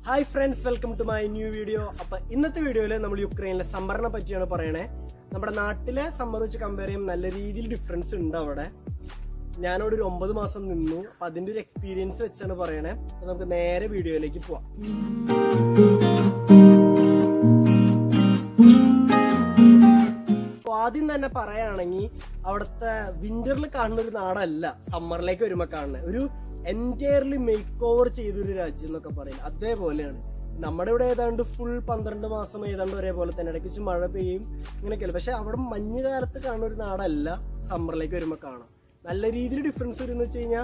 Hi friends welcome to my new video അപ്പൊ ഇന്നത്തെ വീഡിയോയിൽ നമ്മൾ യുക്രൈനിലെ സമ്മറിനെ പറ്റിയാണ് പറയണേ നമ്മുടെ നാട്ടിലെ സമ്മർ വെച്ച് കമ്പയർ ചെയ്യുമ്പോൾ നല്ല രീതിയിൽ ഡിഫറൻസ് ഉണ്ട് അവിടെ ഞാനവിടെ ഒരു ഒമ്പത് മാസം നിന്നു അപ്പൊ അതിന്റെ ഒരു എക്സ്പീരിയൻസ് വെച്ചാണ് പറയണേ അപ്പൊ നമുക്ക് നേരെ വീഡിയോയിലേക്ക് പോവാം അപ്പൊ ആദ്യം തന്നെ പറയുകയാണെങ്കിൽ അവിടുത്തെ വിന്ററിൽ കാണുന്ന ഒരു നാടല്ല സമ്മറിലേക്ക് വരുമ്പോ കാണുന്നത് ഒരു എൻറ്റയർലി മേക്ക് ഓവർ ചെയ്തൊരു രാജ്യം എന്നൊക്കെ പറയും അതേപോലെയാണ് നമ്മുടെ ഇവിടെ ഏതാണ്ട് ഫുൾ പന്ത്രണ്ട് മാസം ഏതാണ്ട് ഒരേപോലെ തന്നെ ഇടയ്ക്ക് വെച്ച് മഴ പെയ്യും ഇങ്ങനെയൊക്കെയല്ല പക്ഷെ അവിടെ മഞ്ഞ് കാലത്ത് കാണുന്ന ഒരു നാടല്ല സമ്മറിലേക്ക് വരുമ്പോൾ കാണാം നല്ല രീതിയിൽ ഡിഫറൻസ് വരും എന്ന് വെച്ച് കഴിഞ്ഞാൽ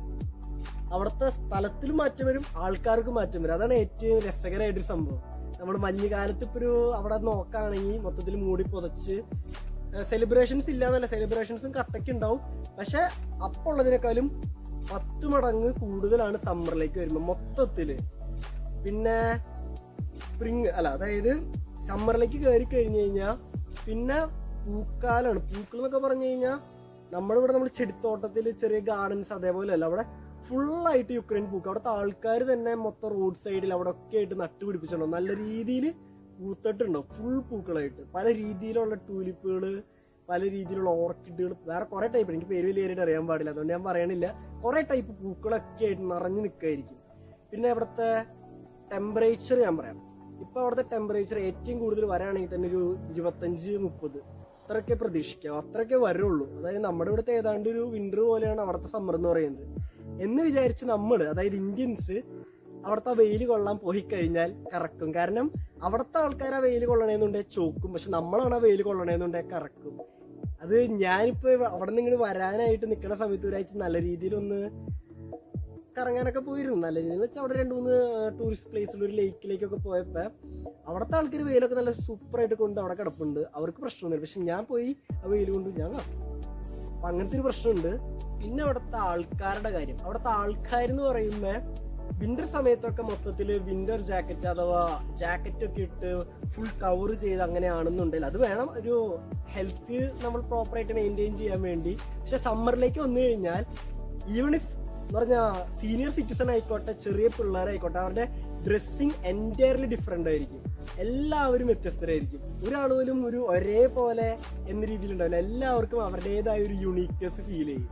അവിടുത്തെ സ്ഥലത്തിൽ മാറ്റം വരും ആൾക്കാർക്ക് മാറ്റം വരും അതാണ് ഏറ്റവും രസകരമായിട്ടൊരു സംഭവം നമ്മൾ മഞ്ഞുകാലത്ത് ഇപ്പൊ ഒരു അവിടെ നോക്കുകയാണെങ്കിൽ മൊത്തത്തിൽ മൂടി പുതച്ച് സെലിബ്രേഷൻസ് ഇല്ല എന്നല്ല സെലിബ്രേഷൻസും കട്ടയ്ക്ക് ഉണ്ടാവും പക്ഷെ അപ്പോൾ ഉള്ളതിനേക്കാളും പത്ത് മടങ്ങ് കൂടുതലാണ് സമ്മറിലേക്ക് വരുമ്പോൾ മൊത്തത്തില് പിന്നെ സ്പ്രിങ് അല്ല അതായത് സമ്മറിലേക്ക് കയറി കഴിഞ്ഞു കഴിഞ്ഞാൽ പിന്നെ പൂക്കാലാണ് പൂക്കൾ എന്നൊക്കെ പറഞ്ഞു കഴിഞ്ഞാൽ നമ്മുടെ ഇവിടെ നമ്മൾ ചെടിത്തോട്ടത്തിൽ ചെറിയ ഗാർഡൻസ് അതേപോലെ അല്ല അവിടെ ഫുള്ളായിട്ട് യുക്രൈൻ പൂക്കൾ അവിടുത്തെ ആൾക്കാർ തന്നെ മൊത്തം റോഡ് സൈഡിൽ അവിടെ ഒക്കെ ആയിട്ട് നട്ടുപിടിപ്പിച്ചിട്ടുണ്ടാവും നല്ല രീതിയിൽ പൂത്തിട്ടുണ്ടാവും ഫുൾ പൂക്കളായിട്ട് പല രീതിയിലുള്ള ടൂലിപ്പുകൾ പല രീതിയിലുള്ള ഓർക്കിഡുകൾ വേറെ കുറെ ടൈപ്പ് എനിക്ക് പേര് വലിയ അറിയാൻ പാടില്ല അതുകൊണ്ട് ഞാൻ പറയണില്ല കുറെ ടൈപ്പ് പൂക്കളൊക്കെ ആയിട്ട് നിറഞ്ഞു നിൽക്കായിരിക്കും പിന്നെ ഇവിടുത്തെ ടെമ്പറേച്ചർ ഞാൻ പറയാം ഇപ്പൊ അവിടുത്തെ ടെമ്പറേച്ചർ ഏറ്റവും കൂടുതൽ വരാണെങ്കിൽ തന്നെ ഒരു ഇരുപത്തഞ്ച് മുപ്പത് അത്രയൊക്കെ പ്രതീക്ഷിക്കാം അത്രയൊക്കെ വരുള്ളൂ അതായത് നമ്മുടെ ഇവിടുത്തെ ഏതാണ്ട് ഒരു വിന്റർ പോലെയാണ് അവിടുത്തെ സമ്മർ എന്ന് പറയുന്നത് എന്ന് വിചാരിച്ച് നമ്മൾ അതായത് ഇന്ത്യൻസ് അവിടുത്തെ വെയിൽ കൊള്ളാൻ പോയി കഴിഞ്ഞാൽ കറക്കും കാരണം അവിടുത്തെ ആൾക്കാർ ആ വെയിൽ കൊള്ളണേന്നുണ്ടെ ചോക്കും പക്ഷെ നമ്മളാണ് ആ വെയിൽ കൊള്ളണേന്നുണ്ടെ കറക്കും അത് ഞാനിപ്പോ അവിടെ നിന്ന് ഇങ്ങോട്ട് വരാനായിട്ട് നിൽക്കുന്ന സമയത്ത് ഒരാഴ്ച നല്ല രീതിയിലൊന്ന് കറങ്ങാനൊക്കെ പോയിരുന്നു നല്ല രീതിയിൽ വെച്ചാൽ അവിടെ രണ്ട് മൂന്ന് ടൂറിസ്റ്റ് പ്ലേസിൽ ഒരു ലേക്കിലേക്കൊക്കെ പോയപ്പോ അവിടുത്തെ ആൾക്കാർ വെയിലൊക്കെ നല്ല സൂപ്പറായിട്ട് കൊണ്ട് അവിടെ കിടപ്പുണ്ട് അവർക്ക് പ്രശ്നമൊന്നുമില്ല പക്ഷെ ഞാൻ പോയി ആ വെയിൽ കൊണ്ട് ഞാൻ കറക്കും അപ്പൊ അങ്ങനത്തെ ഒരു പ്രശ്നമുണ്ട് പിന്നെ അവിടുത്തെ ആൾക്കാരുടെ കാര്യം അവിടുത്തെ ആൾക്കാരെന്ന് പറയുമ്പോ വിന്റർ സമയത്തൊക്കെ മൊത്തത്തിൽ വിന്റർ ജാക്കറ്റ് അഥവാ ജാക്കറ്റ് ഒക്കെ ഇട്ട് ഫുൾ കവർ ചെയ്ത് അങ്ങനെയാണെന്നുണ്ടെങ്കിൽ അത് വേണം ഒരു ഹെൽത്ത് നമ്മൾ പ്രോപ്പറായിട്ട് മെയിൻറ്റെയിൻ ചെയ്യാൻ വേണ്ടി പക്ഷെ സമ്മറിലേക്ക് വന്നു കഴിഞ്ഞാൽ ഈവൺ ഇഫ് എന്ന് പറഞ്ഞാൽ സീനിയർ സിറ്റിസൺ ആയിക്കോട്ടെ ചെറിയ പിള്ളേരായിക്കോട്ടെ അവരുടെ ഡ്രസ്സിങ് എൻറ്റയർലി ഡിഫറെന്റ് ആയിരിക്കും എല്ലാവരും വ്യത്യസ്തരായിരിക്കും ഒരാൾ പോലും ഒരു ഒരേപോലെ എന്ന രീതിയിൽ ഉണ്ടാവില്ല എല്ലാവർക്കും അവരുടേതായ ഒരു യുണീക്നെസ് ഫീൽ ചെയ്യും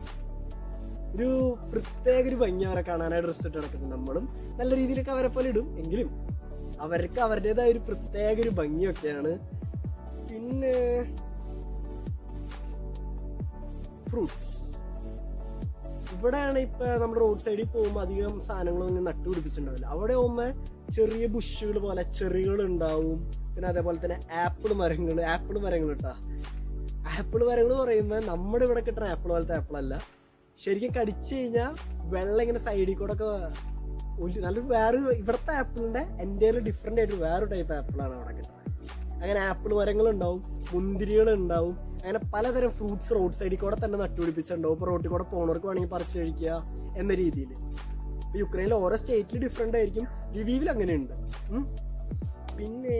ഒരു പ്രത്യേക ഒരു ഭംഗി അവരെ കാണാനായി ഡ്രസ്സ് ഇട്ട് നടക്കുന്നത് നമ്മളും നല്ല രീതിയിലൊക്കെ അവരെ പോലെ ഇടും എങ്കിലും അവർക്ക് അവരുടേതായ ഒരു പ്രത്യേക ഒരു ഭംഗിയൊക്കെയാണ് പിന്നെ ഫ്രൂട്ട്സ് ഇവിടെയാണ് ഇപ്പൊ നമ്മൾ റോഡ് സൈഡിൽ പോകുമ്പോൾ അധികം സാധനങ്ങളൊന്നും നട്ടുപിടിപ്പിച്ചിട്ടുണ്ടാവില്ല അവിടെ പോകുമ്പോൾ ചെറിയ ബുഷുകൾ പോലെ ചെറികൾ ഉണ്ടാവും പിന്നെ അതേപോലെ തന്നെ ആപ്പിൾ മരങ്ങൾ ആപ്പിൾ മരങ്ങൾ കേട്ടാ ആപ്പിൾ മരങ്ങൾ പറയുമ്പോൾ നമ്മുടെ ഇവിടെ കിട്ടുന്ന ആപ്പിൾ പോലത്തെ ആപ്പിൾ അല്ല ശരിക്കും കടിച്ചു കഴിഞ്ഞാൽ വെള്ളം ഇങ്ങനെ സൈഡിൽ കൂടെ ഒക്കെ ഒലി- നല്ലൊരു വേറെ ഇവിടുത്തെ ആപ്പിളിന്റെ എൻ്റെ ഡിഫറെന്റ് ആയിട്ട് വേറൊരു ടൈപ്പ് ആപ്പിളാണ് അവിടെ കിട്ടുന്നത് അങ്ങനെ ആപ്പിൾ മരങ്ങൾ ഉണ്ടാവും മുന്തിരികൾ ഉണ്ടാവും അങ്ങനെ പലതരം ഫ്രൂട്ട്സ് റോഡ് സൈഡിൽ കൂടെ തന്നെ നട്ടുപിടിപ്പിച്ചിട്ടുണ്ടാവും ഇപ്പൊ റോഡിൽ കൂടെ പോണവർക്ക് വേണമെങ്കിൽ പറിച്ചു കഴിക്കുക എന്ന രീതിയിൽ ഇപ്പൊ യുക്രൈനിൽ ഓരോ സ്റ്റേറ്റിൽ ഡിഫറെന്റ് ആയിരിക്കും ലിവീവിൽ അങ്ങനെയുണ്ട് ഉം. പിന്നെ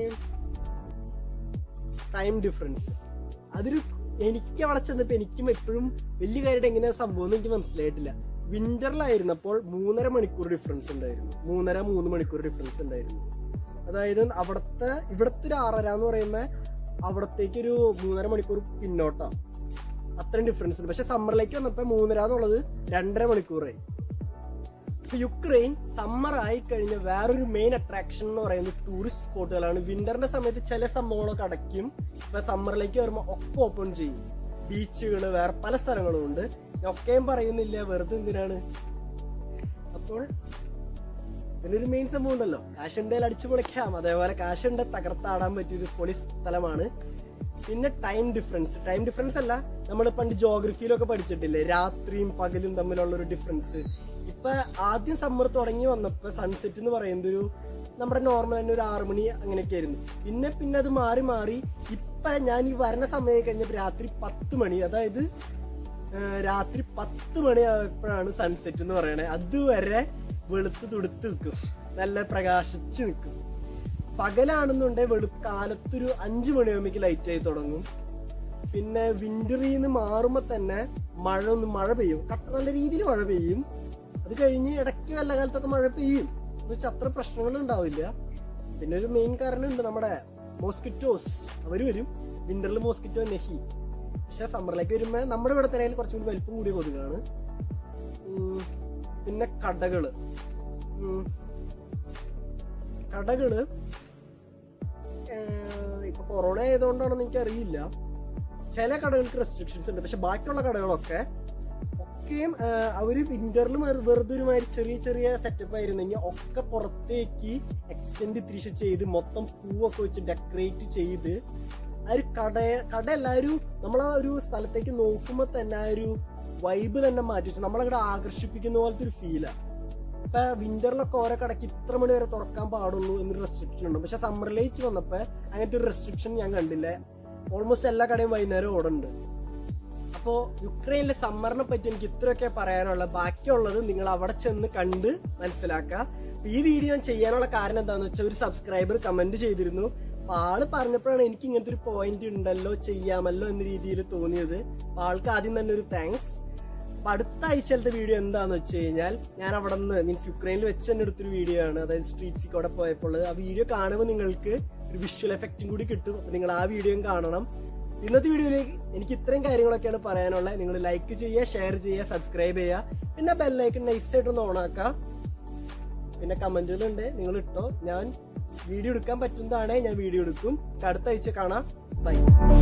ടൈം ഡിഫറൻസ് അതൊരു എനിക്ക് അവിടെ ചെന്നപ്പോ എനിക്കും എപ്പോഴും വലിയ കാര്യമായിട്ട് എങ്ങനെയാ സംഭവം എന്ന് എനിക്ക് മനസ്സിലായിട്ടില്ല വിന്ററിലായിരുന്നപ്പോൾ മൂന്നര മണിക്കൂർ ഡിഫറൻസ് ഉണ്ടായിരുന്നു മൂന്നര മൂന്ന് മണിക്കൂർ ഡിഫറൻസ് ഉണ്ടായിരുന്നു അതായത് അവിടുത്തെ ഇവിടുത്തെ ഒരു ആറര എന്ന് പറയുമ്പോൾ അവിടത്തേക്ക് ഒരു മൂന്നര മണിക്കൂർ പിന്നോട്ടാ അത്രയും ഡിഫറൻസ് ഉണ്ട് പക്ഷെ സമ്മറിലേക്ക് വന്നപ്പോൾ മൂന്നര എന്നുള്ളത് രണ്ടര മണിക്കൂറായി ഇപ്പൊ യുക്രൈൻ സമ്മർ ആയി കഴിഞ്ഞ വേറൊരു മെയിൻ അട്രാക്ഷൻ എന്ന് പറയുന്നത് ടൂറിസ്റ്റ് സ്പോട്ടുകളാണ് വിന്ററിന്റെ സമയത്ത് ചില സംഭവങ്ങളൊക്കെ അടയ്ക്കും ഇപ്പൊ സമ്മറിലേക്ക് വരുമ്പോൾ ഒക്കെ ഓപ്പൺ ചെയ്യും ബീച്ചുകൾ വേറെ പല സ്ഥലങ്ങളും ഉണ്ട് ഞാൻ ഒക്കെയും പറയുന്നില്ല വെറുതെ എന്തിനാണ് അപ്പോൾ ഇതിനൊരു മെയിൻ സംഭവം ഉണ്ടല്ലോ കാശുണ്ടേൽ അടിച്ചു പൊളിക്കാം അതേപോലെ കാശുണ്ട് തകർത്താടാൻ പറ്റിയൊരു പൊളി സ്ഥലമാണ് പിന്നെ ടൈം ഡിഫറൻസ് ടൈം ഡിഫറൻസ് അല്ല നമ്മൾ പണ്ട് ജോഗ്രഫിയിലൊക്കെ പഠിച്ചിട്ടില്ലേ രാത്രിയും പകലും തമ്മിലുള്ള ഒരു ഡിഫറൻസ് ഇപ്പൊ ആദ്യം സമ്മർ തുടങ്ങി വന്നപ്പോ സൺസെറ്റ് എന്ന് പറയുന്നത് ഒരു നമ്മുടെ നോർമൽ തന്നെ ഒരു ആറു മണി അങ്ങനെയൊക്കെ ആയിരുന്നു പിന്നെ പിന്നെ അത് മാറി മാറി ഇപ്പൊ ഞാൻ ഈ വരണ സമയം കഴിഞ്ഞപ്പോ രാത്രി പത്ത് മണി അതായത് ആ, രാത്രി പത്ത് മണിയായപ്പോഴാണ് സൺസെറ്റ് എന്ന് പറയണേ അതുവരെ വെളുത്ത് തുടുത്ത് നിൽക്കും നല്ല പ്രകാശിച്ച് നിൽക്കും പകലാണെന്നുണ്ടെങ്കിൽ വെളുക്കാലത്തൊരു അഞ്ചു മണിയാകുമ്പോഴേക്ക് ലൈറ്റ് ആയി തുടങ്ങും പിന്നെ വിന്ററിൽ നിന്ന് മാറുമ്പോൾ തന്നെ മഴ ഒന്ന് മഴ പെയ്യും കട്ട നല്ല രീതിയിൽ മഴ പെയ്യും അത് കഴിഞ്ഞ് ഇടയ്ക്ക് വല്ല കാലത്തൊക്കെ മഴ പെയ്യും എന്ന് വെച്ചാൽ അത്ര പ്രശ്നങ്ങൾ ഉണ്ടാവില്ല പിന്നെ ഒരു മെയിൻ കാരണമുണ്ട് നമ്മുടെ മോസ്കിറ്റോസ് അവർ വരും വിന്ററിൽ മോസ്കിറ്റോ നെഹി പക്ഷെ സമ്മറിലേക്ക് വരുമ്പോൾ നമ്മുടെ ഇവിടെ തന്നെ കുറച്ചും കൂടി വലിപ്പം കൂടിയ കൊതുകാണ് ഉം, പിന്നെ കടകള് ഉം, കടകള് ഏഹ്, ഇപ്പൊ കൊറോണ ആയതുകൊണ്ടാണെന്ന് എനിക്കറിയില്ല ചില കടകൾക്ക് റെസ്ട്രിക്ഷൻസ് ഉണ്ട് പക്ഷെ ബാക്കിയുള്ള കടകളൊക്കെ ഒക്കെയും ആഹ്, അവര് വിന്ററിൽ വെറുതെ ഒരുമാതിരി ചെറിയ ചെറിയ സെറ്റപ്പ് ആയിരുന്നെങ്കിൽ ഒക്കെ പുറത്തേക്ക് എക്സ്റ്റെൻഡ് തിരിച്ച് ചെയ്ത് മൊത്തം പൂവൊക്കെ വെച്ച് ഡെക്കറേറ്റ് ചെയ്ത് ആ ഒരു കട കട എല്ലാവരും നമ്മൾ ആ ഒരു സ്ഥലത്തേക്ക് നോക്കുമ്പോൾ തന്നെ ആ ഒരു വൈബ് തന്നെ മാറ്റി വെച്ചു നമ്മളവിടെ ആകർഷിപ്പിക്കുന്ന പോലത്തെ ഒരു ഫീലാണ് ഇപ്പൊ വിന്ററിലൊക്കെ ഓരോ കടയ്ക്ക് ഇത്ര മണി വരെ തുറക്കാൻ പാടുള്ളൂ എന്നൊരു റെസ്ട്രിക്ഷൻ ഉണ്ട് പക്ഷെ സമ്മറിലേക്ക് വന്നപ്പോ അങ്ങനത്തെ ഒരു റെസ്ട്രിക്ഷൻ ഞാൻ കണ്ടില്ല ഓൾമോസ്റ്റ് എല്ലാ കടയും വൈകുന്നേരം ഓടുന്നുണ്ട് അപ്പോ യുക്രൈനിലെ സമ്മറിനെ പറ്റി എനിക്ക് ഇത്രയൊക്കെ പറയാനുള്ള ബാക്കിയുള്ളത് നിങ്ങൾ അവിടെ ചെന്ന് കണ്ട് മനസ്സിലാക്കുക അപ്പൊ ഈ വീഡിയോ ഞാൻ ചെയ്യാനുള്ള കാരണം എന്താണെന്ന് വെച്ചാൽ ഒരു സബ്സ്ക്രൈബർ കമന്റ് ചെയ്തിരുന്നു അപ്പൊ ആള് പറഞ്ഞപ്പോഴാണ് എനിക്ക് ഇങ്ങനത്തെ ഒരു പോയിന്റ് ഉണ്ടല്ലോ ചെയ്യാമല്ലോ എന്ന രീതിയിൽ തോന്നിയത് അപ്പൊ ആൾക്ക് ആദ്യം തന്നെ ഒരു താങ്ക്സ് അപ്പൊ അടുത്ത ആഴ്ചയിലത്തെ വീഡിയോ എന്താന്ന് വെച്ച് കഴിഞ്ഞാൽ ഞാൻ അവിടെ നിന്ന് മീൻസ് യുക്രൈനിൽ വെച്ച് തന്നെ എടുത്തൊരു വീഡിയോ ആണ് അതായത് സ്ട്രീറ്റ്സിൽ കൂടെ പോയപ്പോൾ ഉള്ളത്. ആ വീഡിയോ കാണുമ്പോൾ നിങ്ങൾക്ക് ഒരു വിഷ്വൽ എഫക്റ്റും കൂടി കിട്ടും അപ്പൊ നിങ്ങൾ ആ വീഡിയോയും കാണണം ഇന്നത്തെ വീഡിയോയിലേക്ക് എനിക്ക് ഇത്രയും കാര്യങ്ങളൊക്കെയാണ് പറയാനുള്ളത് നിങ്ങൾ ലൈക്ക് ചെയ്യുക ഷെയർ ചെയ്യുക സബ്സ്ക്രൈബ് ചെയ്യുക പിന്നെ ബെല്ലൈക്കൺ നൈസായിട്ടൊന്ന് ഓണാക്കുക പിന്നെ കമന്റുകളുണ്ട് നിങ്ങൾ ഇട്ടോ ഞാൻ വീഡിയോ എടുക്കാൻ പറ്റുന്നതാണേ ഞാൻ വീഡിയോ എടുക്കും അടുത്ത ആഴ്ച കാണാം ബൈ